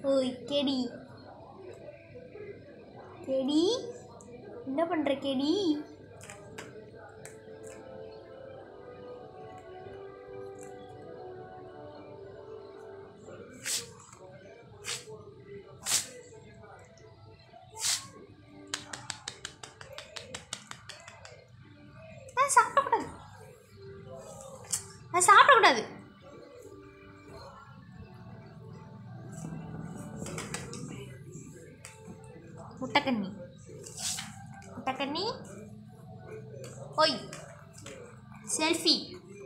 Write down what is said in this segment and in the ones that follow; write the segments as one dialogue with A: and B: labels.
A: ஓய் கெடி கெடி என்ன பண்ற கெடி ஆ, சாப்பிடக்கூடாது அது சாப்பிடக்கூடாது முட்டைக்கண்ணி முட்டைக்கண்ணி ஓய் செல்ஃபி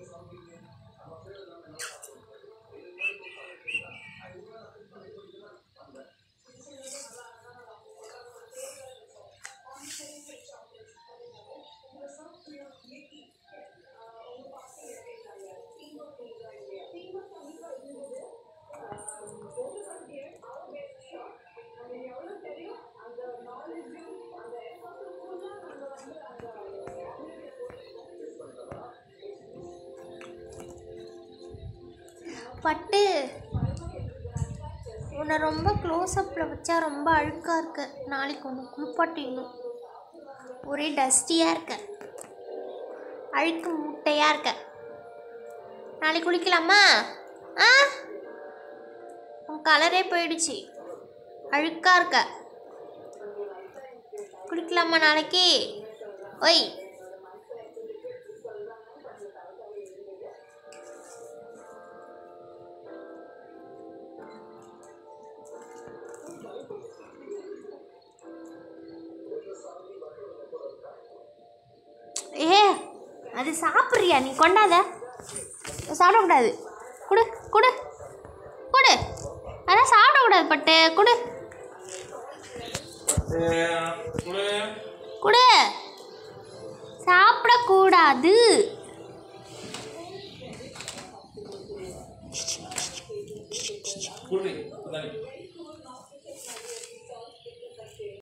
A: பட்டு உன்னை ரொம்ப க்ளோஸ்அப்பில் வச்சா ரொம்ப அழுக்காக இருக்க நாளைக்கு ஒன்று குளிப்பாட்டிடணும் ஒரே டஸ்டியாக இருக்க அழுக்கு முட்டையாக இருக்க நாளைக்கு குளிக்கலாமா ஆ உன் கலரே போயிடுச்சு அழுக்காக இருக்க குளிக்கலாமா நாளைக்கு ஒய் ஏ அது சாப்பிட்றியா நீ கொண்டாத சாப்பிடக்கூடாது குடு குடு குடு அதான் சாப்பிடக்கூடாது பட்டு குடு குடு சாப்பிடக்கூடாது
B: கூட்டு